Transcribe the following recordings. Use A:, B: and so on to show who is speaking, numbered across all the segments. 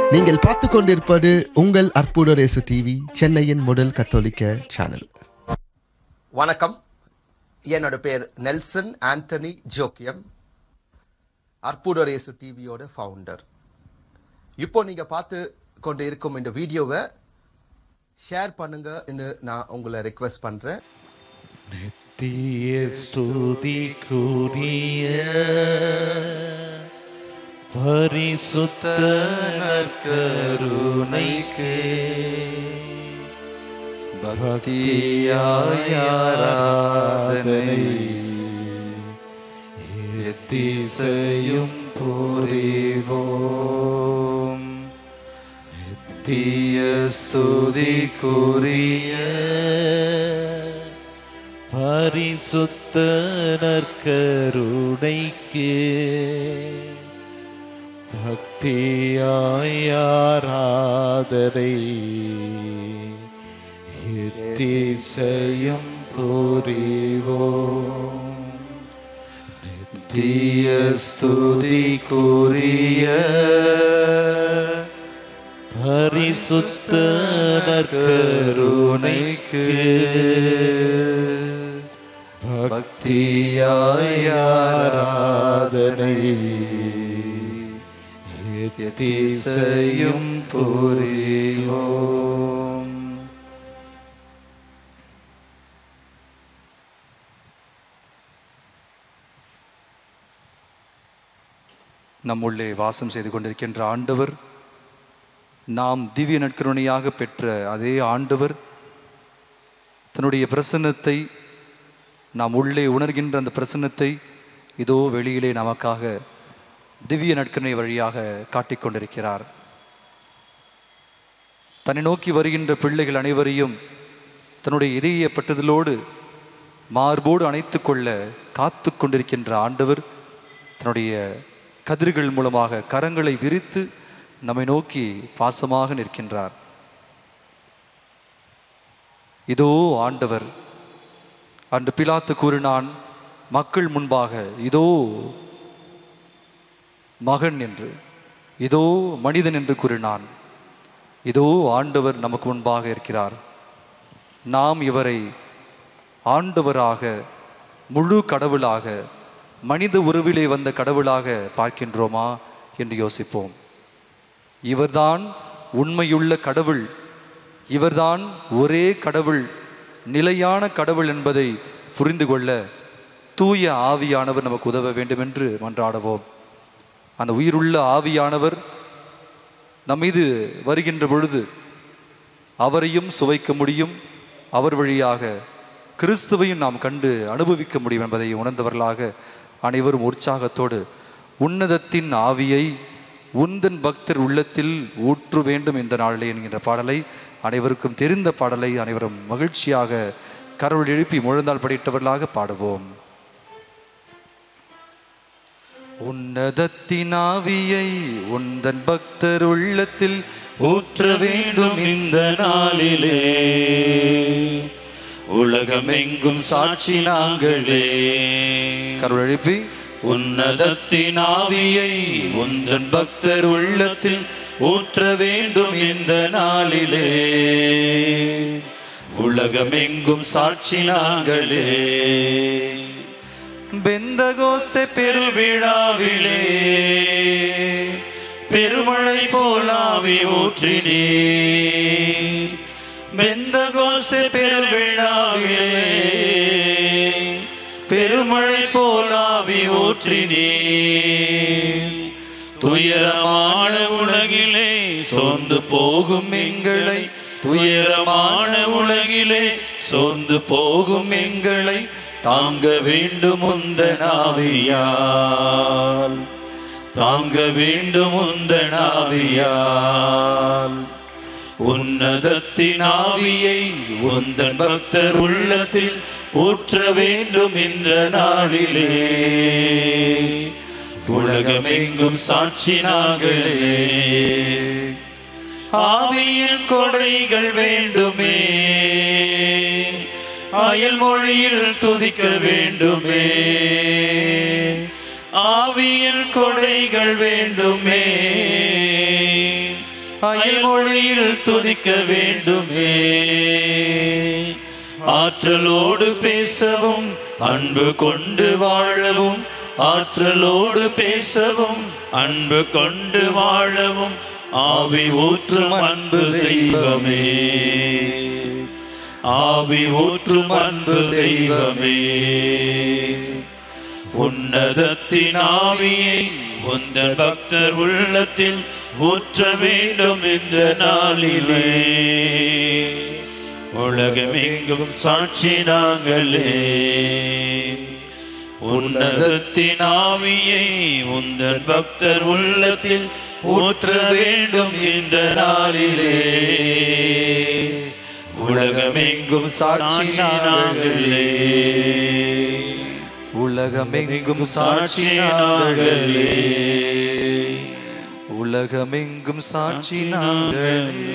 A: நீங்கள் பார்த்து கொண்டிருப்பது உங்கள் அற்புத ரேசு டிவி சென்னையின் முதல் கத்தோலிக்க சேனல்
B: வணக்கம் என்னோட பேர் நெல்சன் ஆண்டனி ஜோக்கியம் அற்புதரேசு டிவியோட ஃபவுண்டர் இப்போ நீங்க பார்த்து கொண்டு இருக்கும் இந்த வீடியோவை ஷேர் பண்ணுங்க நான் உங்களை ரெக்வெஸ்ட் பண்றேன்
C: நித்திய ஸ்துதிக்குரிய பரிசுத்த நற்கருணைக்கு பக்தியாயாராதனை எத்திசையும் புரிவோம் நித்திய ஸ்துதிக்குரிய பரிசுத்த நற்கருணைக்கு பக்தியாயாராதனை எத்திசையும் புரிவோம் நித்திய ஸ்துதிக்குரிய பரிசுத்த நற்கருணைக்கு பக்தியாயாராதனை எத்திசையும் புரிவோம்
D: நம்முள்ளே வாசம் செய்து கொண்டிருக்கின்ற ஆண்டவர் நாம் திவ்ய நற்கருணையாக பெற்ற அதே ஆண்டவர் தன்னுடைய பிரசன்னத்தை நாம் உள்ளே உணர்கின்ற அந்த பிரசன்னத்தை இதோ வெளியிலே நமக்காக திவ்ய நற்கருணை வழியாக காட்டிக் கொண்டிருக்கிறார் தன்னை நோக்கி வருகின்ற பிள்ளைகள் அனைவரையும் தன்னுடைய இதய பட்டுதலோடு மார்போடு அணைத்துக் கொள்ள காத்து கொண்டிருக்கின்ற ஆண்டவர் தன்னுடைய கதிர்கள் மூலமாக கரங்களை விரித்து நம்மை நோக்கி பாசமாக நிற்கின்றார் இதோ ஆண்டவர் அன்று பிலாத்து கூறினான் மக்கள் முன்பாக இதோ மகன் என்று இதோ மனிதன் என்று கூறினான் இதோ ஆண்டவர் நமக்கு முன்பாக இருக்கிறார் நாம் இவரை ஆண்டவராக முழு கடவுளாக மனித உருவிலே வந்த கடவுளாக பார்க்கின்றோமா என்று யோசிப்போம் இவர்தான் உண்மையுள்ள கடவுள் இவர்தான் ஒரே கடவுள் நிலையான கடவுள் என்பதை புரிந்து கொள்ள தூய ஆவியானவர் நமக்கு உதவ வேண்டும் என்று மன்றாடுவோம் அந்த உயிருள்ள ஆவியானவர் நம் மீது வருகின்ற பொழுது அவரையும் சுவைக்க முடியும் அவர் வழியாக கிறிஸ்துவையும் நாம் கண்டு அனுபவிக்க முடியும் என்பதை உணர்ந்தவர்களாக அனைவரும் உற்சாகத்தோடு உன்னதத்தின் ஆவியை உந்தன் பக்தர் உள்ளத்தில் ஊற்று வேண்டும் இந்த நாளிலே என்கின்ற பாடலை அனைவருக்கும் தெரிந்த பாடலை அனைவரும் மகிழ்ச்சியாக கரவல் எழுப்பி முழந்தால் படித்தவர்களாக பாடுவோம் உன்னதத்தின் ஆவியை உந்தன் பக்தர் உள்ளத்தில்
C: ஊற்ற வேண்டும் இந்த நாளிலே உலகமெங்கும் சாட்சி நாங்களே
D: கரவல் எழுப்பி
C: உன்னதத்தின் ஆவியை உந்தன் பக்தர் உள்ளத்தில் ஊற்ற வேண்டும் இந்த நாளிலே உலகமெங்கும் சாட்சி நாங்களே
D: பெந்தகோஸ்தே
C: பெருவிழாவிலே பெருமழை போலாவி ஊற்றினீர் பெந்தகோஸ்தே பெருவிழாவிலே பெருமழை போலாவி ஊற்றினீர் துயரமான உலகிலே சோர்ந்து போகும் எங்களை துயரமான உலகிலே சோர்ந்து போகும் எங்களை தாங்க வேண்டும் உந்த நாவியால் தாங்க வேண்டும் உந்த நாவியால் உன்னதத்தின் ஆவியை உந்தன் பக்தர் உள்ளத்தில் ஊற்ற வேண்டும் என்ற நாளிலே உலகமெங்கும் சாட்சி நாங்களே ஆவியின் கொடைகள் வேண்டுமே அயல் மொழியில் துதிக்க வேண்டுமே ஆவியின் கொடைகள் வேண்டுமே அயல்மொழியில் துதிக்க வேண்டுமே ஆற்றலோடு பேசவும் அன்பு கொண்டு வாழவும் ஆற்றலோடு பேசவும் அன்பு கொண்டு வாழவும் ஆவி ஊற்றும் அன்பு தெய்வமே ஆவி ஊற்றும் அன்பு தெய்வமே உன்னதத்தின் ஆவியை உந்த பக்தர் உள்ளத்தில் ஊற்ற வேண்டும் இந்த நாளிலே உலகமெங்கும் சாட்சி நாங்களே உன்னதத்தின் ஆவியை உந்தன் பக்தர் உள்ளத்தில் ஊற்ற வேண்டும் இந்த நாளிலே உலகமெங்கும் சாட்சி நாங்களே
D: உலகமெங்கும் சாட்சி
C: சாட்சி
D: நாங்களே
C: நாங்களே
D: உலகமெங்கும் சாட்சி நாங்களே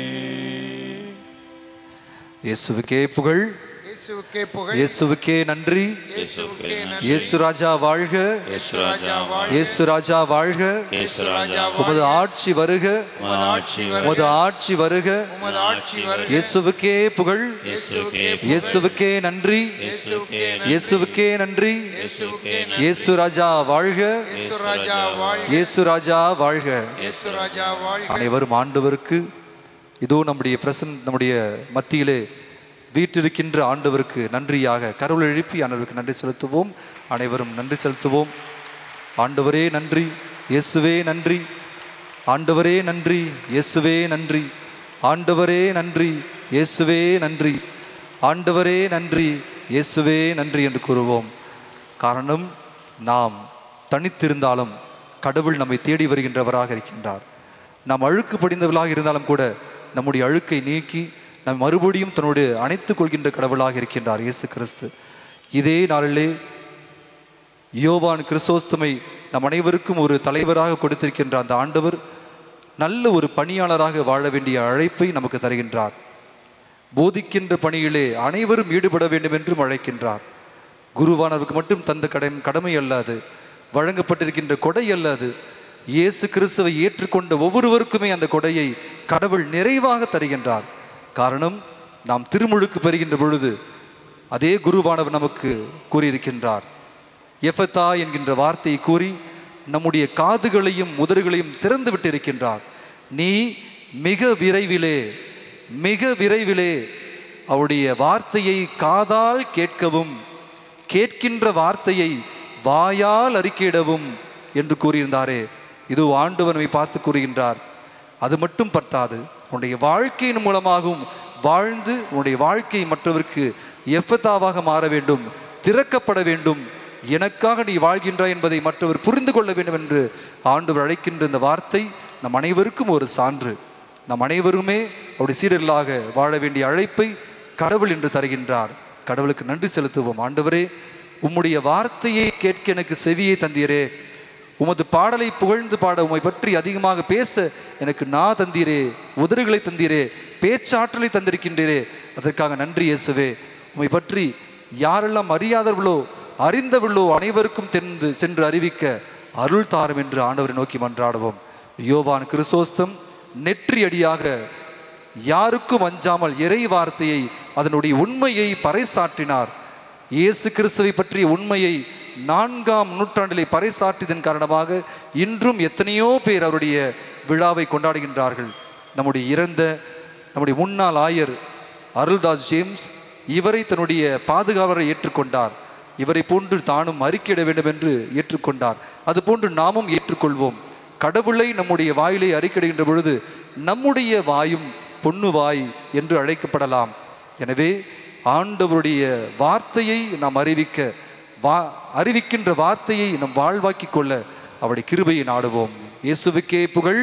D: இயேசுவுக்கே புகழ்
E: இயேசுவுக்கே புகழ்
D: இயேசுவுக்கே நன்றி
E: இயேசுவுக்கே நன்றி
D: இயேசு ராஜா வாழ்க
C: இயேசு ராஜா வாழ்க.
D: இயேசு ராஜா வாழ்க
C: இயேசு ராஜா
D: உமது ஆட்சி வருக
C: உமது ஆட்சி வருக.
D: உமது ஆட்சி வருக
E: உமது ஆட்சி வருக
D: இயேசுவுக்கே புகழ்
C: இயேசுவுக்கே
D: இயேசுவுக்கே நன்றி
C: இயேசுவுக்கே
D: இயேசுவுக்கே நன்றி
E: இயேசுவுக்கே
D: இயேசு ராஜா வாழ்க
E: இயேசு ராஜா வாழ்க
D: இயேசு ராஜா வாழ்க
E: இயேசு ராஜா வாழ்க
D: அனைவரும் ஆண்டவருக்கு இதோ நம்முடைய பிரசன் நம்முடைய மத்தியிலே வீற்றிருக்கின்ற ஆண்டவருக்கு நன்றியாக கருள் எழுப்பி ஆண்டவருக்கு நன்றி செலுத்துவோம் அனைவரும் நன்றி செலுத்துவோம் ஆண்டவரே நன்றி இயேசுவே நன்றி ஆண்டவரே நன்றி இயேசுவே நன்றி ஆண்டவரே நன்றி இயேசுவே நன்றி ஆண்டவரே நன்றி இயேசுவே நன்றி என்று கூறுவோம் காரணம் நாம் தனித்திருந்தாலும் கடவுள் நம்மை தேடி வருகின்றவராக இருக்கின்றார் நாம் அழுக்கு படிந்தவர்களாக இருந்தாலும் கூட நம்முடைய அழுக்கை நீக்கி நம் மறுபடியும் தன்னுடைய அணைத்துக் கொள்கின்ற கடவுளாக இருக்கின்றார் இயேசு கிறிஸ்து இதே நாளிலே யோவான் கிறிஸ்தோஸ்தமை நம் அனைவருக்கும் ஒரு தலைவராக கொடுத்திருக்கின்ற அந்த ஆண்டவர் நல்ல ஒரு பணியாளராக வாழ வேண்டிய அழைப்பை நமக்கு தருகின்றார் போதிக்கின்ற பணியிலே அனைவரும் ஈடுபட வேண்டும் என்றும் அழைக்கின்றார் குருவானவருக்கு மட்டும் தந்த கடை கடமை அல்லாது வழங்கப்பட்டிருக்கின்ற கொடை அல்லாது இயேசு கிறிஸ்துவை ஏற்றுக்கொண்ட ஒவ்வொருவருக்குமே அந்த கொடையை கடவுள் நிறைவாக தருகின்றார் காரணம் நாம் திருமுழுக்கு பெறுகின்ற பொழுது அதே குருவானவர் நமக்கு கூறியிருக்கின்றார் எஃபத்தா என்கின்ற வார்த்தையை கூறி நம்முடைய காதுகளையும் உதடுகளையும் திறந்து விட்டிருக்கின்றார் நீ மிக விரைவிலே மிக விரைவிலே அவருடைய வார்த்தையை காதால் கேட்கவும் கேட்கின்ற வார்த்தையை வாயால் அறிக்கையிடவும் என்று கூறியிருந்தாரே இது ஆண்டவர் நம்மை பார்த்து கூறுகின்றார் அது மட்டும் பத்தாது உன்னுடைய வாழ்க்கையின் மூலமாகவும் வாழ்ந்து உன்னுடைய வாழ்க்கை மற்றவருக்கு எஃபத்தாவாக மாற வேண்டும் திறக்கப்பட வேண்டும் எனக்காக நீ வாழ்கின்றாய் என்பதை மற்றவர் புரிந்து கொள்ள வேண்டும் என்று ஆண்டவர் அழைக்கின்ற இந்த வார்த்தை நம் அனைவருக்கும் ஒரு சான்று நம் அனைவருமே அவருடைய சீடர்களாக வாழ வேண்டிய அழைப்பை கடவுள் என்று தருகின்றார் கடவுளுக்கு நன்றி செலுத்துவோம் ஆண்டவரே உம்முடைய வார்த்தையை கேட்க எனக்கு செவியை தந்தீரே உமது பாடலை புகழ்ந்து பாட உம்மை பற்றி அதிகமாக பேச எனக்கு நா தந்தீரே உதறுகளை தந்தீரே பேச்சாற்றலை தந்திருக்கின்றீரே அதற்காக நன்றி இயேசுவே உம்மை பற்றி யாரெல்லாம் அறியாதவர்களோ அறிந்தவர்களோ அனைவருக்கும் தெரிந்து சென்று அறிவிக்க அருள் தாரும் என்று ஆண்டவரை நோக்கி மன்றாடுவோம் யோவான் கிறிசோஸ்தம் நெற்றி அடியாக யாருக்கும் அஞ்சாமல் இறை வார்த்தையை அதனுடைய உண்மையை பறைசாற்றினார் இயேசு கிறிஸ்துவை பற்றிய உண்மையை நான்காம் நூற்றாண்டிலே பறைசாற்றியதன் காரணமாக இன்றும் எத்தனையோ பேர் அவருடைய விழாவை கொண்டாடுகின்றார்கள் நம்முடைய இறந்த நம்முடைய முன்னாள் ஆயர் அருள்தாஸ் ஜேம்ஸ் இவரை தன்னுடைய பாதுகாவலரை ஏற்றுக்கொண்டார் இவரை போன்று தானும் அறிக்கையிட வேண்டும் என்று ஏற்றுக்கொண்டார் அதுபோன்று நாமும் ஏற்றுக்கொள்வோம் கடவுளை நம்முடைய வாயிலை அறிக்கையிடுகின்ற பொழுது நம்முடைய வாயும் பொன்னு வாய் என்று அழைக்கப்படலாம் எனவே ஆண்டவருடைய வார்த்தையை நாம் அறிவிக்க வா அறிவிக்கின்ற வார்த்தையை நம் வாழ்வாக்கிக் கொள்ள அவருடைய கிருபையை நாடுவோம் இயேசுவுக்கே புகழ்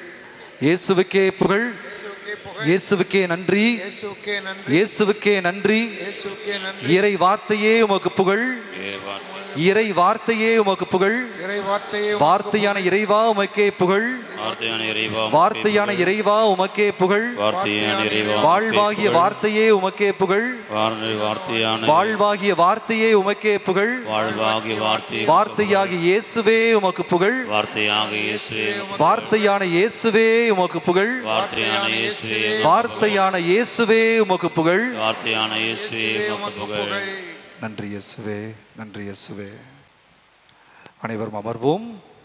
D: இயேசுவுக்கே புகழ்
E: இயேசுவுக்கே புகழ்
D: இயேசுவுக்கே நன்றி
E: இயேசுவுக்கே நன்றி
D: இயேசுவுக்கே நன்றி
E: இயேசுவுக்கே நன்றி
D: இறை வார்த்தையே உமக்கு புகழ் இறை வார்த்தையே உமக்கு புகழ்
E: இறை வார்த்தையே
D: வார்த்தையான இறைவா உமக்கே புகழ்
C: வார்த்தையான இறைவா
D: வார்த்தையான இறைவா உமக்கே புகழ்
C: வார்த்தையான இறைவா
D: வாழ்வாகிய வார்த்தையே உமக்கே புகழ்
C: வார்த்தை வார்த்தையான
D: வாழ்வாகிய வார்த்தையே உமக்கே புகழ்
C: வாழ்வாகிய வார்த்தை
D: வார்த்தையாகிய இயேசுவே உமக்கு புகழ்
C: வார்த்தையாக இயேசுவே
D: வார்த்தையான இயேசுவே உமக்கு புகழ்
C: வார்த்தையான இயேசுவே
D: வார்த்தையான இயேசுவே உமக்கு புகழ்
C: வார்த்தையான இயேசுவே உமக்கு புகழ்
D: நன்றி இயேசுவே நன்றி இயேசுவே அனைவரும் அமர்வோம்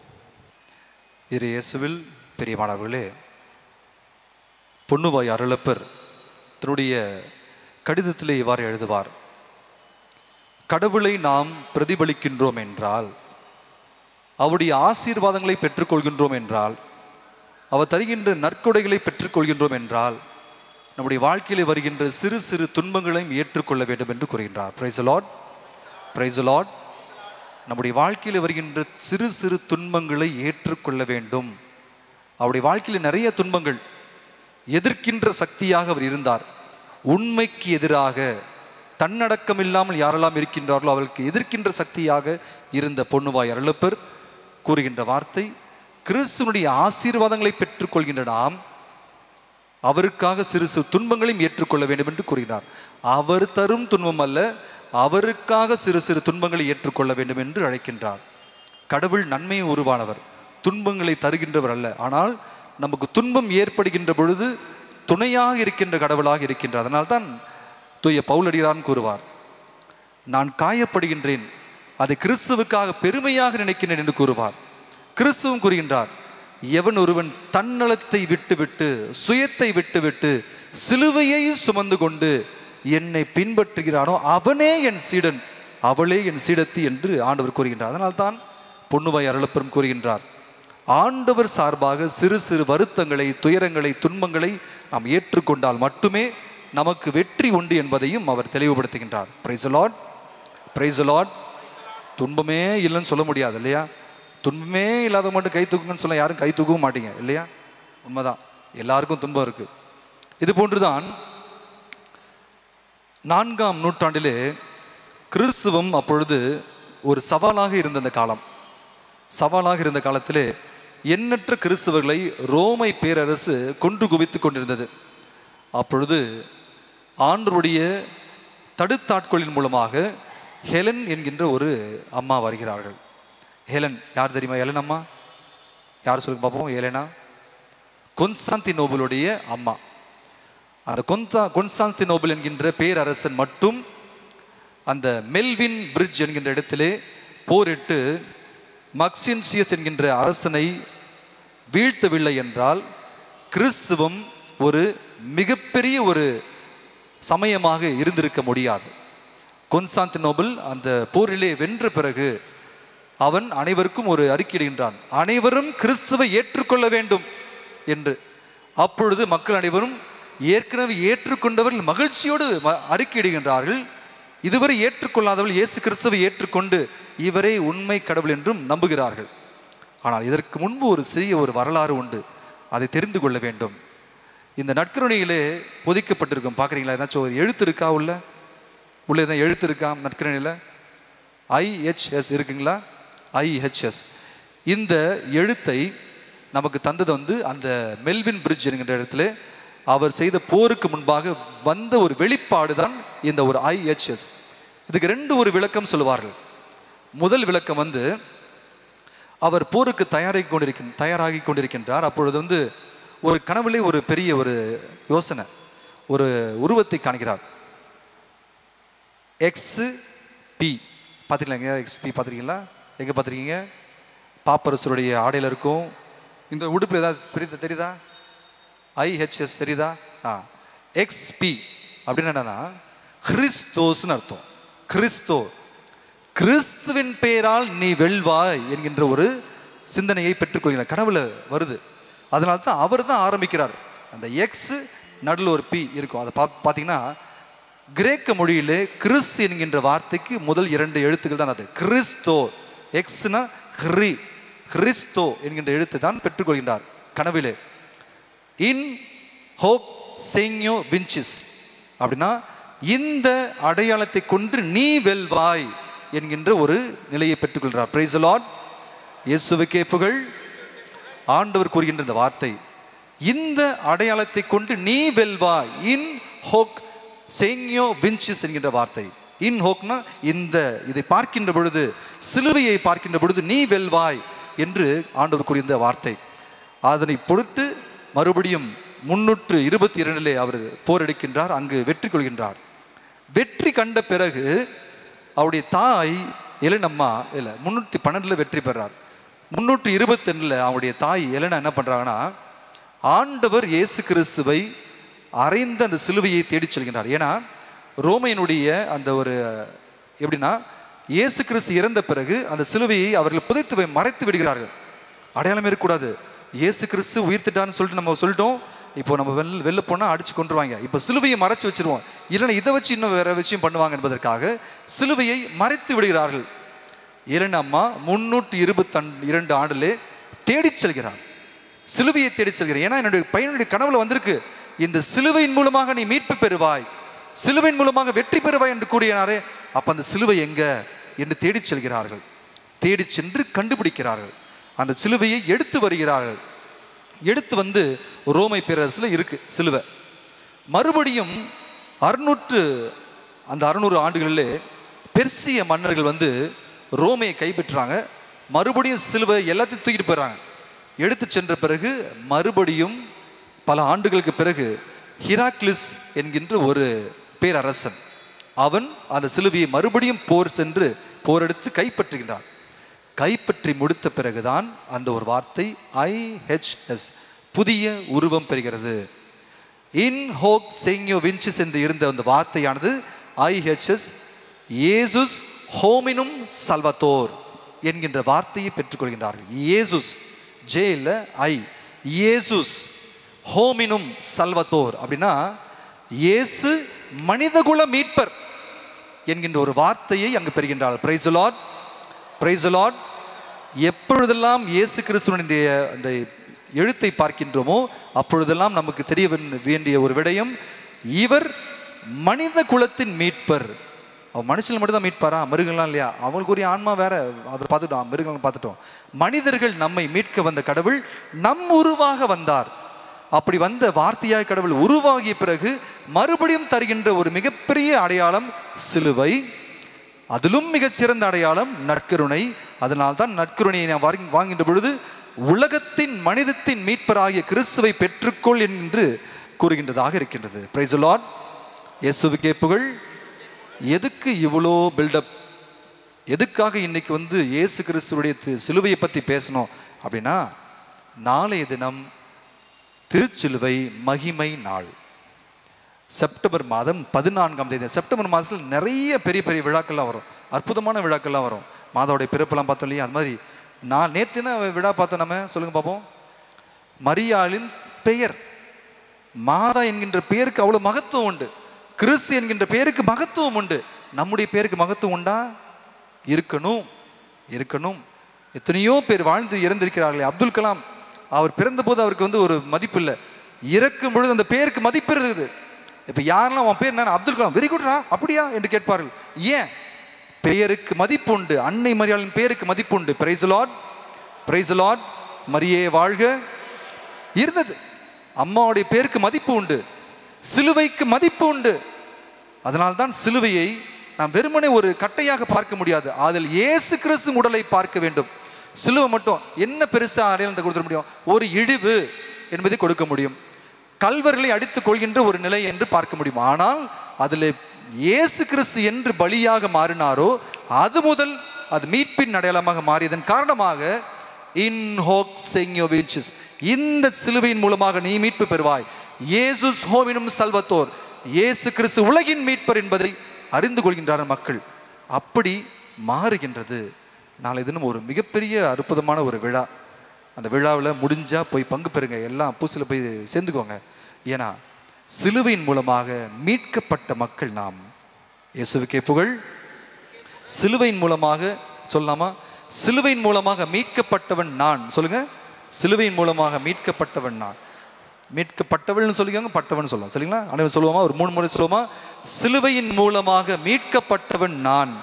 D: இரு இயேசுவில் பெரியமானவர்களே பொன்னுவாய் அருளப்பர் தன்னுடைய கடிதத்திலே இவ்வாறு எழுதுவார் கடவுளை நாம் பிரதிபலிக்கின்றோம் என்றால் அவருடைய ஆசீர்வாதங்களை பெற்றுக்கொள்கின்றோம் என்றால் அவர் தருகின்ற நற்கொடைகளை பெற்றுக்கொள்கின்றோம் என்றால் நம்முடைய வாழ்க்கையில் வருகின்ற சிறு சிறு துன்பங்களையும் ஏற்றுக்கொள்ள வேண்டும் என்று கூறுகின்றார் பிரைஸ் லார்ட் பிரைஸ் லார்ட் நம்முடைய வாழ்க்கையில் வருகின்ற சிறு சிறு துன்பங்களை ஏற்றுக்கொள்ள வேண்டும் அவருடைய வாழ்க்கையில் நிறைய துன்பங்கள் எதிர்க்கின்ற சக்தியாக அவர் இருந்தார் உண்மைக்கு எதிராக தன்னடக்கம் இல்லாமல் யாரெல்லாம் இருக்கின்றார்களோ அவர்களுக்கு எதிர்க்கின்ற சக்தியாக இருந்த பொன்னுவாய் அருளப்பர் கூறுகின்ற வார்த்தை கிறிஸ்துவனுடைய ஆசீர்வாதங்களை பெற்றுக்கொள்கின்ற நாம் அவருக்காக சிறு சிறு துன்பங்களையும் ஏற்றுக்கொள்ள வேண்டும் என்று கூறுகிறார் அவர் தரும் துன்பம் அல்ல அவருக்காக சிறு சிறு துன்பங்களை ஏற்றுக்கொள்ள வேண்டும் என்று அழைக்கின்றார் கடவுள் நன்மையை உருவானவர் துன்பங்களை தருகின்றவர் அல்ல ஆனால் நமக்கு துன்பம் ஏற்படுகின்ற பொழுது துணையாக இருக்கின்ற கடவுளாக இருக்கின்றார் அதனால்தான் தூய பவுலடியான் கூறுவார் நான் காயப்படுகின்றேன் அதை கிறிஸ்துவுக்காக பெருமையாக நினைக்கின்றேன் என்று கூறுவார் கிறிஸ்துவும் கூறுகின்றார் எவன் ஒருவன் தன்னலத்தை விட்டுவிட்டு சுயத்தை விட்டுவிட்டு சிலுவையை சுமந்து கொண்டு என்னை பின்பற்றுகிறானோ அவனே என் சீடன் அவளே என் சீடத்தி என்று ஆண்டவர் கூறுகின்றார் அதனால்தான் பொன்னுவாய் அருளப்பெரும் கூறுகின்றார் ஆண்டவர் சார்பாக சிறு சிறு வருத்தங்களை துயரங்களை துன்பங்களை நாம் ஏற்றுக்கொண்டால் மட்டுமே நமக்கு வெற்றி உண்டு என்பதையும் அவர் தெளிவுபடுத்துகின்றார் பிரைஸ் லார்ட் பிரைஸ் லார்ட் துன்பமே இல்லைன்னு சொல்ல முடியாது இல்லையா துன்பமே இல்லாத மட்டும் கை தூக்குங்கன்னு சொல்ல யாரும் கை தூக்கவும் மாட்டீங்க இல்லையா உண்மைதான் எல்லாருக்கும் துன்பம் இருக்கு இது போன்றுதான் நான்காம் நூற்றாண்டிலே கிறிஸ்துவம் அப்பொழுது ஒரு சவாலாக இருந்த அந்த காலம் சவாலாக இருந்த காலத்திலே எண்ணற்ற கிறிஸ்தவர்களை ரோமை பேரரசு கொன்று குவித்துக் கொண்டிருந்தது அப்பொழுது ஆண்டருடைய தடுத்தாட்களின் மூலமாக ஹெலன் என்கின்ற ஒரு அம்மா வருகிறார்கள் ஹெலன் யார் தெரியுமா ஹெலன் அம்மா யார் சொல்லுங்க பார்ப்போம் ஹெலனா கொன்ஸ்டாந்தினோபிளுடைய அம்மா அந்த கொன்தா கொன்ஸ்டாந்தினோபிள் என்கின்ற பேரரசன் மட்டும் அந்த மெல்வின் பிரிட்ஜ் என்கின்ற இடத்திலே போரிட்டு மக்சின்சியஸ் என்கின்ற அரசனை வீழ்த்தவில்லை என்றால் கிறிஸ்துவம் ஒரு மிகப்பெரிய ஒரு சமயமாக இருந்திருக்க முடியாது கொன்ஸ்டாந்தினோபிள் அந்த போரிலே வென்ற பிறகு அவன் அனைவருக்கும் ஒரு அறிக்கையிடுகின்றான் அனைவரும் கிறிஸ்துவை ஏற்றுக்கொள்ள வேண்டும் என்று அப்பொழுது மக்கள் அனைவரும் ஏற்கனவே ஏற்றுக்கொண்டவர்கள் மகிழ்ச்சியோடு ம- அறிக்கையிடுகின்றார்கள் இதுவரை ஏற்றுக்கொள்ளாதவர்கள் இயேசு கிறிஸ்துவை ஏற்றுக்கொண்டு இவரே உண்மை கடவுள் என்றும் நம்புகிறார்கள் ஆனால் இதற்கு முன்பு ஒரு சிறிய ஒரு வரலாறு உண்டு அதை தெரிந்து கொள்ள வேண்டும் இந்த நற்கருணையிலே பொதிக்கப்பட்டிருக்கும் பார்க்குறீங்களா ஏதாச்சும் ஒரு எழுத்து இருக்கா உள்ள உள்ள எதாவது எழுத்து இருக்கா நற்கருணையில் ஐஹெச்எஸ் இருக்குங்களா ஐஹெச்எஸ் இந்த எழுத்தை நமக்கு தந்தது வந்து அந்த மெல்வின் பிரிட்ஜ் என்கின்ற இடத்துல அவர் செய்த போருக்கு முன்பாக வந்த ஒரு வெளிப்பாடு தான் இந்த ஒரு ஐஹெச்எஸ் இதுக்கு ரெண்டு ஒரு விளக்கம் சொல்லுவார்கள் முதல் விளக்கம் வந்து அவர் போருக்கு தயாராகி கொண்டிருக்க தயாராகி கொண்டிருக்கின்றார் அப்பொழுது வந்து ஒரு கனவுலே ஒரு பெரிய ஒரு யோசனை ஒரு உருவத்தை காண்கிறார் எக்ஸ் பி பார்த்துருக்கீங்களா எக்ஸ் பி பார்த்துருக்கீங்களா எங்கே பார்த்துருக்கீங்க பாப்பரசருடைய ஆடையில் இருக்கும் இந்த உடுப்பில் ஏதாவது பெரிய தெரியுதா ஐஹெச்எஸ் தெரியுதா ஆ எக்ஸ்பி அப்படின்னு என்னன்னா கிறிஸ்தோஸ்னு அர்த்தம் கிறிஸ்தோ கிறிஸ்துவின் பெயரால் நீ வெல்வாய் என்கின்ற ஒரு சிந்தனையை பெற்றுக்கொள்கிறார் கடவுள வருது அதனால தான் அவர் தான் ஆரம்பிக்கிறார் அந்த எக்ஸ் நடுவில் ஒரு பி இருக்கும் அதை பா பார்த்தீங்கன்னா கிரேக்க மொழியிலே கிறிஸ் என்கின்ற வார்த்தைக்கு முதல் இரண்டு எழுத்துக்கள் தான் அது கிறிஸ்தோ எக்ஸ்னா ஹ்ரி கிறிஸ்தோ என்கின்ற எழுத்தை தான் பெற்றுக்கொள்கின்றார் கனவிலே இன் ஹோக் செங்யோ விஞ்சிஸ் அப்படின்னா இந்த அடையாளத்தை கொண்டு நீ வெல்வாய் என்கின்ற ஒரு நிலையை பெற்றுக்கொள்கிறார் பிரைஸ் லார்ட் இயேசுவுக்கே புகழ் ஆண்டவர் கூறுகின்ற இந்த வார்த்தை இந்த அடையாளத்தை கொண்டு நீ வெல்வாய் இன் ஹோக் செங்யோ வின்சிஸ் என்கின்ற வார்த்தை இன் ஹோக்னா இந்த இதை பார்க்கின்ற பொழுது சிலுவையை பார்க்கின்ற பொழுது நீ வெல்வாய் என்று ஆண்டவர் கூறிய இந்த வார்த்தை அதனை பொருட்டு மறுபடியும் முன்னூற்று இருபத்தி இரண்டிலே அவர் போரெடுக்கின்றார் அங்கு வெற்றி கொள்கின்றார் வெற்றி கண்ட பிறகு அவருடைய தாய் எலனம்மா இல்லை முன்னூற்றி பன்னெண்டில் வெற்றி பெறார் முன்னூற்றி இருபத்தெண்டில் அவருடைய தாய் எலனா என்ன பண்ணுறாங்கன்னா ஆண்டவர் இயேசு கிறிஸ்துவை அறைந்த அந்த சிலுவையை தேடிச் செல்கின்றார் ஏன்னா ரோமையனுடைய அந்த ஒரு எப்படின்னா இயேசு கிறிஸ்து இறந்த பிறகு அந்த சிலுவையை அவர்கள் புதைத்து வை- மறைத்து விடுகிறார்கள் அடையாளமே இருக்கக்கூடாது இயேசு கிறிஸ்து உயிர்த்திட்டான்னு சொல்லிட்டு நம்ம சொல்லிட்டோம் இப்போ நம்ம வெள் வெளில போனால் அடிச்சு கொண்டுருவாங்க இப்போ சிலுவையை மறைச்சு வச்சிருவோம் இல்லைன்னா இதை வச்சு இன்னும் வேற விஷயம் பண்ணுவாங்க என்பதற்காக சிலுவையை மறைத்து விடுகிறார்கள் இரண்டு அம்மா முன்னூற்றி இருபத்தன் இரண்டு ஆண்டிலே தேடிச் செல்கிறார் சிலுவையை தேடிச் செல்கிறார் ஏன்னா என்னுடைய பையனுடைய கனவுல வந்திருக்கு இந்த சிலுவையின் மூலமாக நீ மீட்பு பெறுவாய் சிலுவையின் மூலமாக வெற்றி பெறுவாய் என்று கூறினாரே அப்ப அந்த சிலுவை எங்க என்று தேடிச் செல்கிறார்கள் தேடிச் சென்று கண்டுபிடிக்கிறார்கள் அந்த சிலுவையை எடுத்து வருகிறார்கள் எடுத்து வந்து ரோமை பேரரசுல இருக்கு சிலுவை மறுபடியும் அறுநூற்று அந்த அறுநூறு ஆண்டுகளிலே பெர்சிய மன்னர்கள் வந்து ரோமையை கைப்பற்றுறாங்க மறுபடியும் சிலுவை எல்லாத்தையும் தூக்கிட்டு போயிடுறாங்க எடுத்து சென்ற பிறகு மறுபடியும் பல ஆண்டுகளுக்கு பிறகு ஹிராக்லிஸ் என்கின்ற ஒரு பேரரசன் அவன் அந்த சிலுவையை மறுபடியும் போர் சென்று போரெடுத்து கைப்பற்றுகின்றான் கைப்பற்றி முடித்த பிறகுதான் அந்த ஒரு வார்த்தை ஐஹெச்எஸ் புதிய உருவம் பெறுகிறது இன் ஹோக் செங்யோ வின்சிஸ் என்று இருந்த அந்த வார்த்தையானது ஐஹெச்எஸ் இயேசுஸ் ஹோமினும் சல்வத்தோர் என்கின்ற வார்த்தையை பெற்றுக்கொள்கின்றார்கள் இயேசுஸ் ஜே இல்ல ஐ இயேசுஸ் ஹோமினும் சல்வத்தோர் அப்படின்னா இயேசு மனிதகுல மீட்பர் என்கின்ற ஒரு வார்த்தையை அங்கு பெறுகின்றார் பிரைஸ் லார்ட் பிரைஸ் லார்ட் எப்பொழுதெல்லாம் இயேசு கிறிஸ்துவனுடைய அந்த எழுத்தை பார்க்கின்றோமோ அப்பொழுதெல்லாம் நமக்கு தெரிய வேண்- வேண்டிய ஒரு விடயம் இவர் மனித குலத்தின் மீட்பர் அவன் மனுஷன் மட்டும் தான் மீட்பாரா மிருகங்களாம் இல்லையா அவங்களுக்கு ஒரு ஆன்மா வேற அதை பார்த்துட்டோம் மிருகங்கள் பார்த்துட்டோம் மனிதர்கள் நம்மை மீட்க வந்த கடவுள் நம் உருவாக வந்தார் அப்படி வந்த வார்த்தையாய் கடவுள் உருவாகிய பிறகு மறுபடியும் தருகின்ற ஒரு மிகப்பெரிய அடையாளம் சிலுவை அதிலும் மிகச்சிறந்த அடையாளம் நற்கருணை அதனால்தான் நற்கருணையை நான் வாங்கி- வாங்கின்ற பொழுது உலகத்தின் மனிதத்தின் மீட்பராகிய கிறிஸ்துவை பெற்றுக்கொள் என்று கூறுகின்றதாக இருக்கின்றது பிரைஸ் லார்ட் இயேசுவுக்கே புகழ் எதுக்கு இவ்வளோ பில்டப் எதுக்காக இன்னைக்கு வந்து இயேசு கிறிஸ்துவுடைய தி- சிலுவையை பற்றி பேசணும் அப்படின்னா நாளைய தினம் திருச்சிலுவை மகிமை நாள் செப்டம்பர் மாதம் பதினான்காம் தேதி செப்டம்பர் மாதத்தில் நிறைய பெரிய பெரிய விழாக்கள்லாம் வரும் அற்புதமான விழாக்கள்லாம் வரும் மாதாவுடைய பிறப்பெல்லாம் பார்த்தோம் இல்லையா அது மாதிரி நான் நேற்று என்ன விழா பார்த்தோம் நம்ம சொல்லுங்க பார்ப்போம் மரியாளின் பெயர் மாதா என்கின்ற பெயருக்கு அவ்வளோ மகத்துவம் உண்டு கிறிஸ்து என்கின்ற பெயருக்கு மகத்துவம் உண்டு நம்முடைய பேருக்கு மகத்துவம் உண்டா இருக்கணும் இருக்கணும் எத்தனையோ பேர் வாழ்ந்து இறந்திருக்கிறார்களே அப்துல் கலாம் அவர் பிறந்தபோது அவருக்கு வந்து ஒரு மதிப்பு இல்லை இறக்கும் பொழுது அந்த பேருக்கு மதிப்பு இருக்குது இப்போ யாரெல்லாம் அவன் பேர் என்ன அப்துல் கலாம் வெரி குட்ரா அப்படியா என்று கேட்பார்கள் ஏன் பெயருக்கு மதிப்பு உண்டு அன்னை மரியாளின் பெயருக்கு மதிப்பு உண்டு பிரைஸ் லார்ட் பிரைஸ் லார்ட் மரியே வாழ்க இருந்தது அம்மாவுடைய பேருக்கு மதிப்பு உண்டு சிலுவைக்கு மதிப்பு உண்டு அதனால்தான் சிலுவையை நாம் வெறுமனே ஒரு கட்டையாக பார்க்க முடியாது அதில் இயேசு கிறிஸ்து உடலை பார்க்க வேண்டும் சிலுவை மட்டும் என்ன பெருசா அடையாளத்தை கொடுத்துட முடியும் ஒரு இழிவு என்பதை கொடுக்க முடியும் கல்வர்களை அடித்துக் கொள்கின்ற ஒரு நிலை என்று பார்க்க முடியும் ஆனால் அதில் இயேசு கிறிஸ்து என்று பலியாக மாறினாரோ அது முதல் அது மீட்பின் அடையாளமாக மாறியதன் காரணமாக இன் ஹோக் செங்யோவின்சிஸ் இந்த சிலுவையின் மூலமாக நீ மீட்பு பெறுவாய் இயேசுஸ் ஹோமினும் சல்வத்தோர் இயேசு கிறிஸ்து உலகின் மீட்பர் என்பதை அறிந்து கொள்கின்றார் மக்கள் அப்படி மாறுகின்றது நாளை தினம் ஒரு மிகப்பெரிய அற்புதமான ஒரு விழா அந்த விழாவில் முடிஞ்சா போய் பங்கு பெறுங்க எல்லாம் பூசில் போய் சேர்ந்துக்கோங்க ஏன்னா சிலுவையின் மூலமாக மீட்கப்பட்ட மக்கள் நாம் இயேசுவுக்கே புகழ் சிலுவையின் மூலமாக சொல்லலாமா சிலுவையின் மூலமாக மீட்கப்பட்டவன் நான் சொல்லுங்க சிலுவையின் மூலமாக மீட்கப்பட்டவன் நான் மீட்கப்பட்டவள்னு சொல்லிக்கோங்க பட்டவன் சொல்லலாம் சரிங்களா அனைவரும் சொல்லுவோமா ஒரு மூணு முறை சொல்லுவோமா சிலுவையின் மூலமாக மீட்கப்பட்டவன் நான்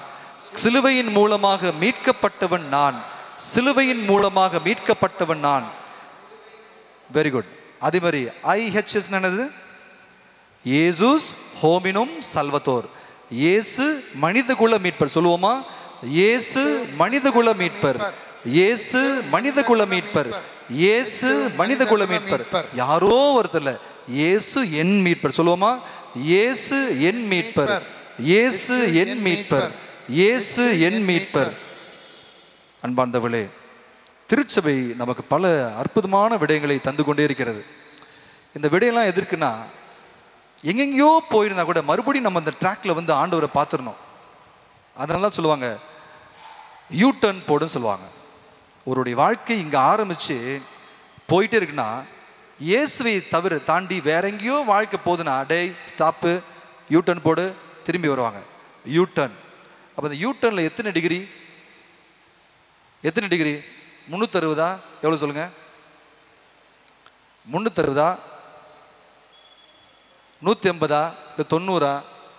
D: சிலுவையின் மூலமாக மீட்கப்பட்டவன் நான் சிலுவையின் மூலமாக மீட்கப்பட்டவன் நான் வெரி குட் அதே மாதிரி ஐஹெச்எஸ் என்னது இயேசுஸ் ஹோமினும் சல்வத்தோர் இயேசு மனிதகுல மீட்பர் சொல்லுவோமா இயேசு மனிதகுல மீட்பர் இயேசு மனிதகுல மீட்பர் இயேசு மனிதகுல மீட்பர் யாரோ ஒருத்தர்ல இயேசு என் மீட்பர் சொல்லுவோமா இயேசு என் மீட்பர் இயேசு என் மீட்பர் இயேசு என் மீட்பர் அன்பார்ந்தவளே திருச்சபை நமக்கு பல அற்புதமான விடயங்களை தந்து கொண்டே இருக்கிறது இந்த விடயம்லாம் எதற்குன்னா எங்கெங்கேயோ போயிருந்தா கூட மறுபடியும் நம்ம இந்த ட்ராக்ல வந்து ஆண்டவரை பார்த்துடணும் அதனால தான் சொல்லுவாங்க யூ டர்ன் போடுன்னு சொல்லுவாங்க ஒருடைய வாழ்க்கை இங்கே ஆரம்பித்து போயிட்டே இருக்குன்னா இயேசுவை தவிர தாண்டி வேற எங்கேயோ வாழ்க்கை போகுதுன்னா டேய் ஸ்டாப்பு யூ டர்ன் போடு திரும்பி வருவாங்க யூ டர்ன் அப்போ இந்த யூ டர்னில் எத்தனை டிகிரி எத்தனை டிகிரி முந்நூற்றறுபதா எவ்வளோ சொல்லுங்க முந்நூற்றறுபதா நூற்றி எண்பதா இல்லை தொண்ணூறா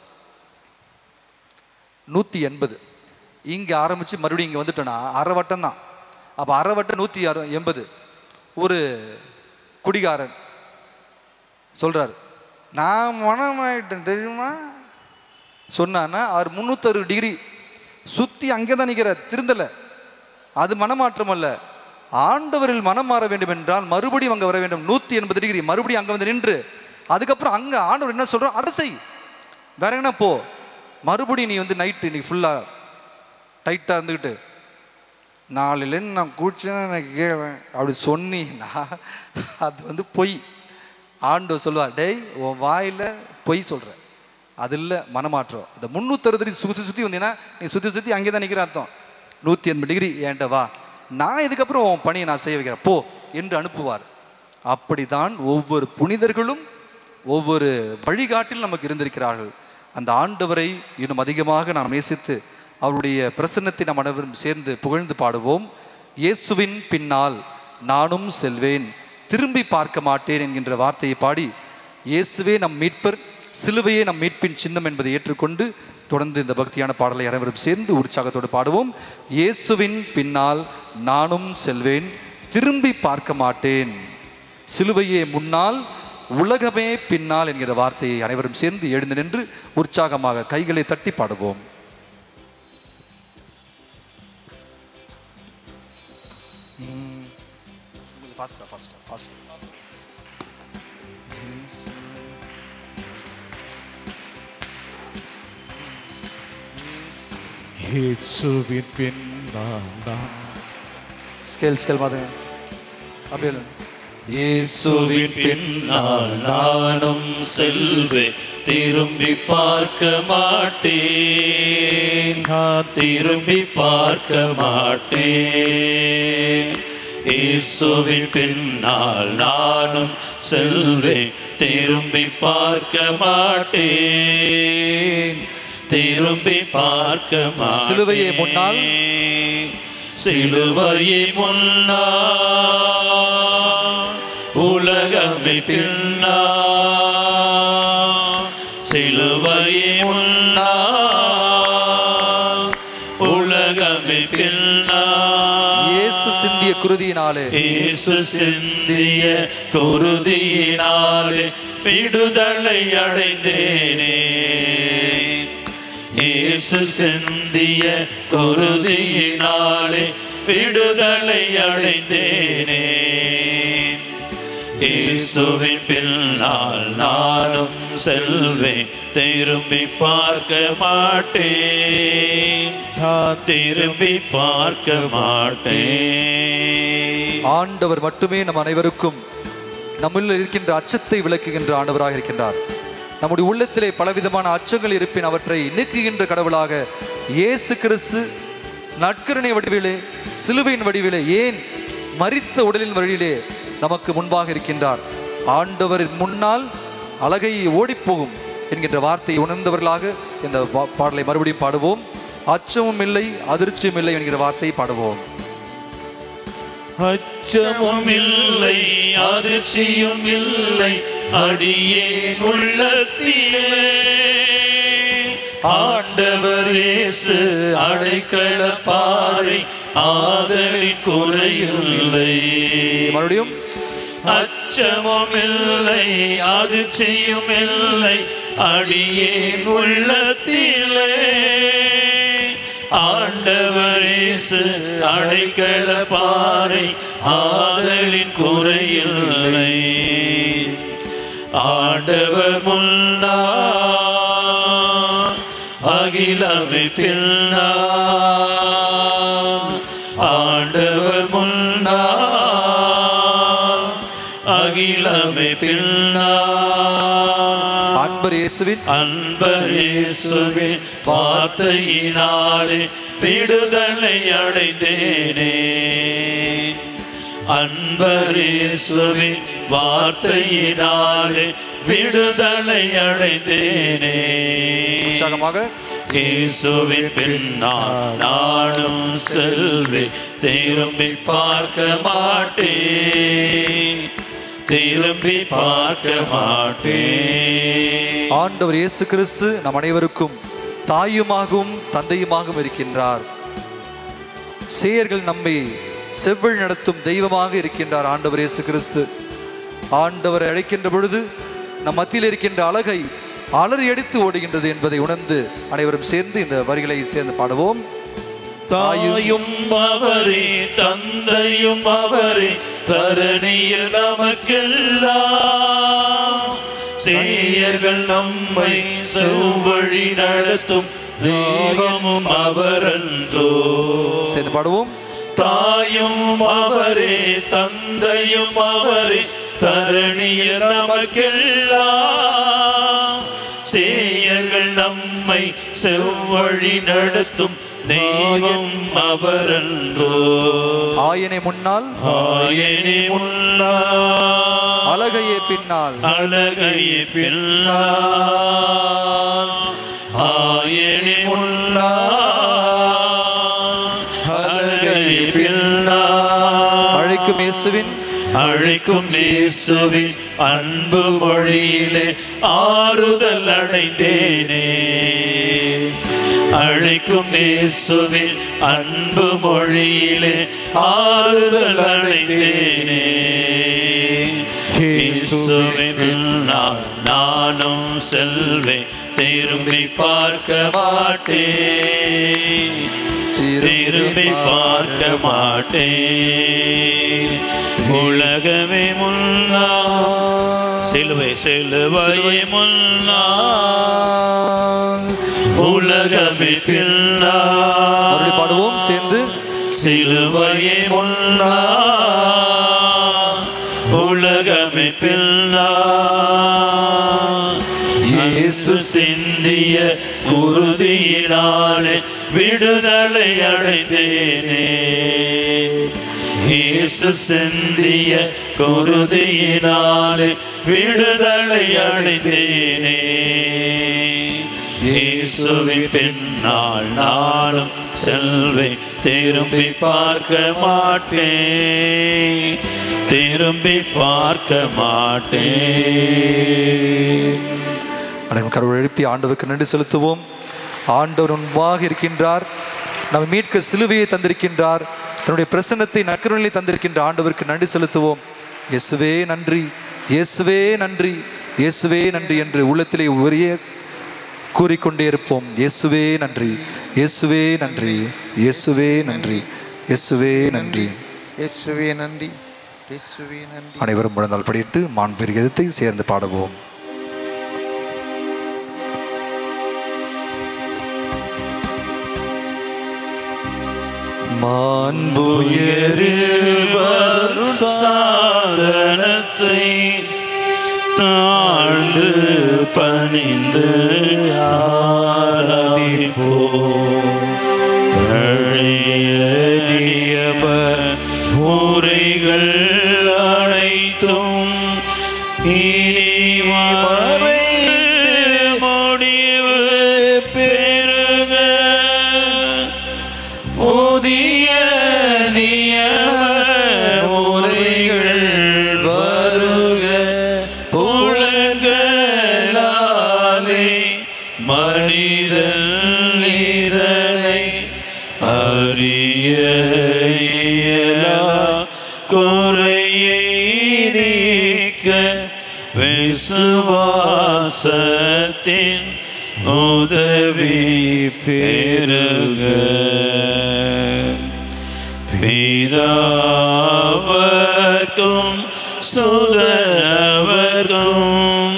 D: நூற்றி எண்பது இங்கே ஆரம்பித்து மறுபடியும் இங்கே வந்துட்டோன்னா அரை வட்டம் தான் அப்போ அரை வட்டம் நூற்றி அறு எண்பது ஒரு குடிகாரன் சொல்கிறார் நான் மனமாயிட்டேன் தெரியுமா சொன்னான்னா அவர் முந்நூற்றறுபது டிகிரி சுற்றி அங்கே தான் நிற்கிறார் திருந்தலை அது மனமாற்றம் அல்ல ஆண்டவரில் மனம் மாற வேண்டும் என்றால் மறுபடியும் அங்கே வர வேண்டும் நூற்றி எண்பது டிகிரி மறுபடியும் அங்கே வந்து நின்று அதுக்கப்புறம் அங்கே ஆண்டவர் என்ன சொல்கிறோம் அதை செய் வேற என்ன போ மறுபடியும் நீ வந்து நைட்டு நீ ஃபுல்லாக டைட்டாக இருந்துக்கிட்டு நாளையிலேருந்து நான் கூச்சேன்னு எனக்கு கேட்குறேன் அப்படி சொன்னீங்கன்னா அது வந்து பொய் ஆண்டவர் சொல்லுவார் டேய் உன் வாயில் பொய் சொல்கிற அது இல்லை மனமாற்றம் அந்த முந்நூற்றறுபது டிகிரி சுற்றி சுற்றி வந்தீங்கன்னா நீ சுற்றி சுற்றி அங்கே தான் நிற்கிற அர்த்தம் நூற்றி எண்பது டிகிரி என்கிட்ட வா நான் இதுக்கப்புறம் உன் பணியை நான் செய்ய வைக்கிறேன் போ என்று அனுப்புவார் அப்படிதான் ஒவ்வொரு புனிதர்களும் ஒவ்வொரு வழிகாட்டில் நமக்கு இருந்திருக்கிறார்கள் அந்த ஆண்டவரை இன்னும் அதிகமாக நாம் நேசித்து அவருடைய பிரசன்னத்தை நாம் அனைவரும் சேர்ந்து புகழ்ந்து பாடுவோம் இயேசுவின் பின்னால் நானும் செல்வேன் திரும்பி பார்க்க மாட்டேன் என்கின்ற வார்த்தையை பாடி இயேசுவே நம் மீட்பர் சிலுவையே நம் மீட்பின் சின்னம் என்பதை ஏற்றுக்கொண்டு தொடர்ந்து இந்த பக்தியான பாடலை அனைவரும் சேர்ந்து உற்சாகத்தோடு பாடுவோம் இயேசுவின் பின்னால் நானும் செல்வேன் திரும்பி பார்க்க மாட்டேன் சிலுவையே முன்னால் உலகமே பின்னால் என்கிற வார்த்தையை அனைவரும் சேர்ந்து எழுந்து நின்று உற்சாகமாக கைகளை தட்டி பாடுவோம் ஃபாஸ்டா ஃபாஸ்டா ஃபாஸ்டா
F: இயேசுவின் பின்னால் நான்
D: ஸ்கேல் ஸ்கேல் மாதுங்க அப்படியே இல்லை.
C: இயேசுவின் பின்னால் நானும் செல்வேன் திரும்பி பார்க்க மாட்டேன் நான் திரும்பி பார்க்க மாட்டேன் இயேசுவின் பின்னால் நானும் செல்வேன் திரும்பி பார்க்க மாட்டேன் திரும்பி பார்க்க மாட்டேன்
D: சிலுவையை முன்னால்
C: சிலுவையை முன்னால் உலகமே பின்னால் சிலுவையை முன்னால் உலகமே பின்னால்
D: இயேசு சிந்திய குருதியினாலே
C: இயேசு சிந்திய குருதியினாலே விடுதலை அடைந்தேனே இயேசு சிந்திய குருதியினாலே விடுதலை அடைந்தேனே இயேசுவின் பின்னால் நானும் செல்வேன் திரும்பி பார்க்க மாட்டேன் நான் திரும்பி பார்க்க மாட்டேன்
D: ஆண்டவர் மட்டுமே நம் அனைவருக்கும் நம்முள்ள இருக்கின்ற அச்சத்தை விளக்குகின்ற ஆண்டவராக இருக்கின்றார் நம்முடைய உள்ளத்திலே பலவிதமான அச்சங்கள் இருப்பின் அவற்றை நீக்குகின்ற கடவுளாக இயேசு கிறிஸ்து நற்கருணை வடிவிலே சிலுவையின் வடிவிலே ஏன் மரித்த உடலின் வழியிலே நமக்கு முன்பாக இருக்கின்றார் ஆண்டவரின் முன்னால் அழகை ஓடிப்போகும் என்கின்ற வார்த்தையை உணர்ந்தவர்களாக இந்த பா- பாடலை மறுபடியும் பாடுவோம் அச்சமும் இல்லை அதிர்ச்சியும் இல்லை என்கிற வார்த்தையை பாடுவோம்
C: அச்சமும் இல்லை அதிர்ச்சியும் இல்லை அடியேன் உள்ளத்திலே ஆண்டவர் இயேசு அடைக்கல பாறை ஆதலின் குறையில்லை
D: மறுபடியும்
C: அச்சமும் இல்லை அதிர்ச்சியும் இல்லை அடியேன் உள்ளத்திலே ஆண்டவர் இயேசு அடைக்கல பாறை ஆதலின் குறையில்லை ஆண்டவர் முன்னா அகிலமை பின்னா ஆண்டவர் முன்னா அகிலமை பின்னா
D: அன்பர் இயேசுவின்
C: அன்பர் இயேசுவின் வார்த்தையினாலே விடுதலை அடைந்தேனே அன்பர் இயேசுவின் வார்த்தையினாலே விடுதலை அடைந்தேனே
D: உற்சாகமாக
C: இயேசுவின் பின்னால் நானும் செல்வேன் திரும்பி பார்க்க மாட்டேன் திரும்பி பார்க்க மாட்டேன்
D: ஆண்டவர் இயேசு கிறிஸ்து நம் அனைவருக்கும் தாயுமாகவும் தந்தையுமாகவும் இருக்கின்றார் சேயர்கள் நம்மை செவ்வல் நடத்தும் தெய்வமாக இருக்கின்றார் ஆண்டவர் இயேசு கிறிஸ்து ஆண்டவரை அழைக்கின்ற பொழுது நம் மத்தியில் இருக்கின்ற அழகை அலறி அடித்து ஓடுகின்றது என்பதை உணர்ந்து அனைவரும் சேர்ந்து இந்த வரிகளை சேர்ந்து பாடுவோம்
C: தாயும் அவரே தந்தையும் அவரே தரணியில் நமக்கெல்லாம் சேயர்கள் நம்மை செவ்வழி நடத்தும் தெய்வமும் அவரன்றோ
D: சேர்ந்து பாடுவோம்
C: தாயும் அவரே தந்தையும் அவரே தரணியில் நமக்கெல்லாம் சேயர்கள் நம்மை செவ்வழி நடத்தும் தெய்வம் அவரன்றோ
D: ஆயனை முன்னால்
C: ஆயனே முன்னா
D: அழகையே பின்னால்
C: அழகையே பின்னா ஆயனே முன்னா அழகையே பின்னா
D: அழைக்கும் இயேசுவின்
C: அழைக்கும் இயேசுவின் அன்பு மொழியிலே ஆறுதல் அடைந்தேனே அழைக்கும் இயேசுவின் அன்பு மொழியிலே ஆறுதல் அடைந்தேனே இயேசுவின் பின்னால் நானும் செல்வேன் திரும்பி பார்க்க மாட்டேன் திரும்பி பார்க்க மாட்டேன் உலகமே முன்னா சிலுவை சிலுவை முன்னா உலகமே பின்னா
D: மறுபடியும் பாடுவோம் சேர்ந்து
C: சிலுவையே முன்னா உலகமே பின்னா இயேசு சிந்திய குருதியினாலே விடுதலை அடைந்தேனே இயேசு சிந்திய குருதியினாலே விடுதலை அடைந்தேனே இயேசுவின் பின்னால் நானும் செல்வேன் திரும்பி பார்க்க மாட்டேன் திரும்பி பார்க்க மாட்டேன்
D: அனைவரும் கருவை எழுப்பி ஆண்டவருக்கு நன்றி செலுத்துவோம் ஆண்டவர் முன்பாக இருக்கின்றார் நம்ம மீட்க சிலுவையை தந்திருக்கின்றார் தன்னுடைய பிரசன்னத்தை நற்கருணை தந்திருக்கின்ற ஆண்டவருக்கு நன்றி செலுத்துவோம் இயேசுவே நன்றி இயேசுவே நன்றி இயேசுவே நன்றி என்று உள்ளத்திலே ஒரே கூறிக்கொண்டே இருப்போம் இயேசுவே நன்றி இயேசுவே நன்றி இயேசுவே நன்றி இயேசுவே நன்றி
E: இயேசுவே நன்றி இயேசுவே நன்றி
D: அனைவரும் முழந்தால் படியிட்டு மாண்பெரு கீதத்தை சேர்ந்து பாடுவோம் மாண்புயரு
C: வரும் சாதனத்தை தாழ்ந்து பணிந்து ஆராதிப்போம் பழைய நியம முறைகள் அனைத்தும் இனி மறைந்து முடிவு பெறுக புதிய நியம முறைகள் வருக புலன்களாலே மனிதன் இதனை அறிய இயலா குறையை நீக்க விசுவாசத்தின் உதவி பெருக பிதாவர்க்கும் சுதனவர்க்கும்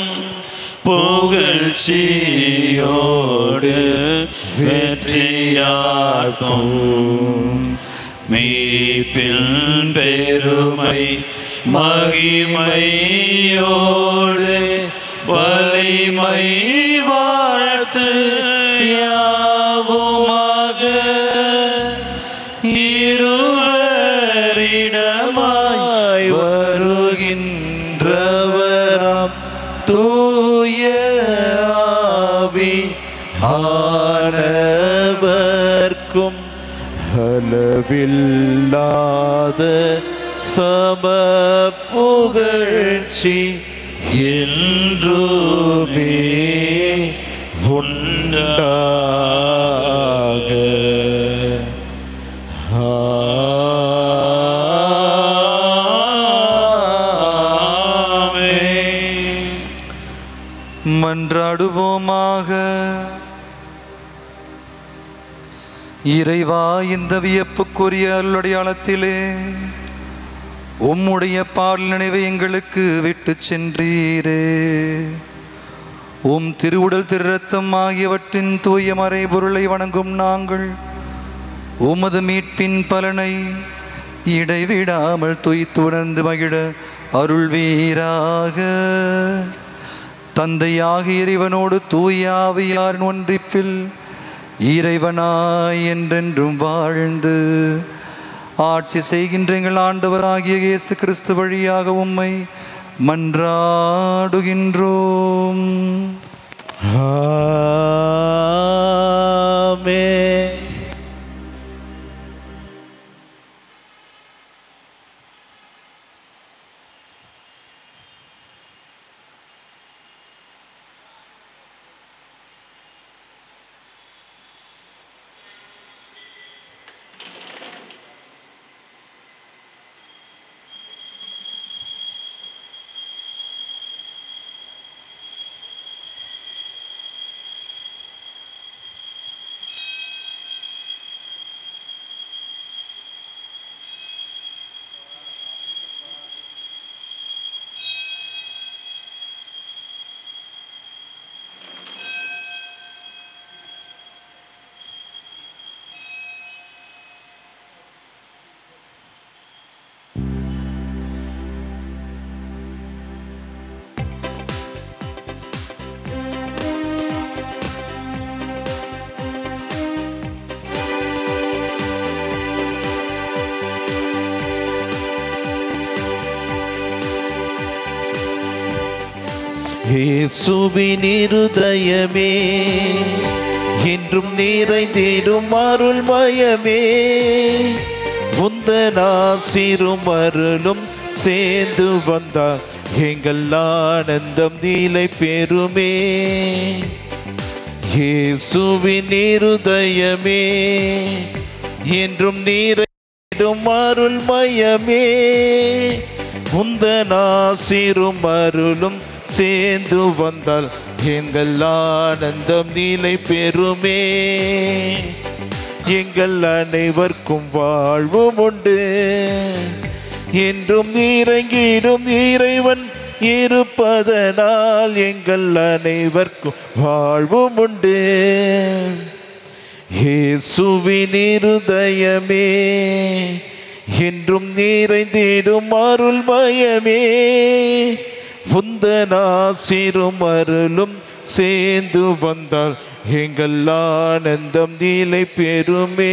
C: புகழ்ச்சியோடு வெற்றியார்க்கும் மீட்பில் பெருமை மகிமையோடு வலிமை வாழ்த்து யாவுமாக இருவரிடமாய் வருகின்றவராம் தூய ஆவி
F: ஆனவர்க்கும் அளவில்லாத சம புகழ்ச்சி
C: என்றுமே உண்டாக ஆமென்.
D: மன்றாடுவோமாக இறைவா இந்த வியப்புக்குரிய அருளடையாளத்திலே உம்முடைய பால் நினைவை எங்களுக்கு விட்டு சென்றீரே உம் திருவுடல் திருரத்தம் ஆகியவற்றின் தூய மறைபொருளை வணங்கும் நாங்கள் உமது மீட்பின் பலனை இடைவிடாமல் துய்த்துணர்ந்து மகிழ அருள்வீராக தந்தையாக இறைவனோடு தூய ஆவியாரின் ஒன்றிப்பில் இறைவனாய் என்றென்றும் வாழ்ந்து ஆட்சி செய்கின்ற எங்கள் ஆண்டவராகிய இயேசு கிறிஸ்து வழியாக உம்மை மன்றாடுகின்றோம்
F: ஆமென் இயேசுவின் இருதயமே என்றும் நிறைந்திடும் அருள்மயமே உந்தனா சிறும் அருளும் சேர்ந்து வந்தார் எங்கள் ஆனந்தம் நீலை பெறுமே இயேசுவின் இருதயமே என்றும் நீரைடும் அருள்மயமே உந்தனா சிறும் அருளும் சேர்ந்து வந்தால் எங்கள் ஆனந்தம் நீலை பெறுமே எங்கள் அனைவர்க்கும் வாழ்வும் உண்டு என்றும் இறங்கிடும் இறைவன் இருப்பதனால் எங்கள் அனைவர்க்கும் வாழ்வும் உண்டு இயேசுவின் இருதயமே என்றும் நிறைந்திடும் அருள்மயமே உந்தனா சிறும் அருளும் சேர்ந்து வந்தால் எங்கள் ஆனந்தம் நீலை பெறுமே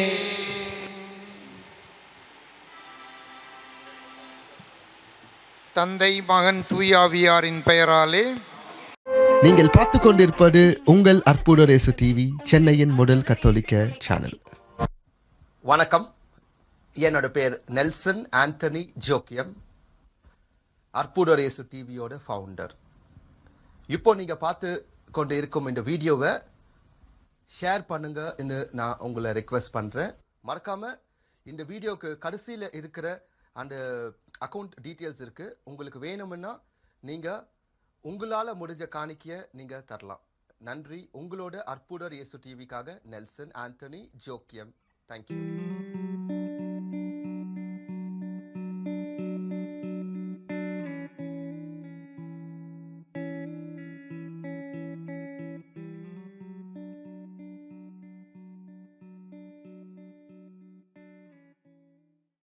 E: தந்தை மகன் தூயாவியாரின் பெயராலே
A: நீங்கள் பார்த்து கொண்டிருப்பது உங்கள் அற்புத ரேசு டிவி சென்னையின் முதல் கத்தோலிக்க சேனல்
B: வணக்கம் என்னோட பேர் நெல்சன் ஆண்டனி ஜோக்கியம் அற்புதரேசு டிவியோட ஃபவுண்டர் இப்போ நீங்க பார்த்து கொண்டு இருக்கும் இந்த வீடியோவை ஷேர் பண்ணுங்கன்னு நான் உங்களை ரெக்வெஸ்ட் பண்ணுறேன் மறக்காமல் இந்த வீடியோக்கு கடைசியில் இருக்கிற அந்த அக்கௌண்ட் டீட்டெயில்ஸ் இருக்குது உங்களுக்கு வேணும்னா நீங்கள் உங்களால் முடிஞ்ச காணிக்கையை நீங்கள் தரலாம் நன்றி உங்களோட அற்புதர் இயேசு டிவிக்காக நெல்சன் ஆண்டனி ஜோக்கியம் தேங்க்யூ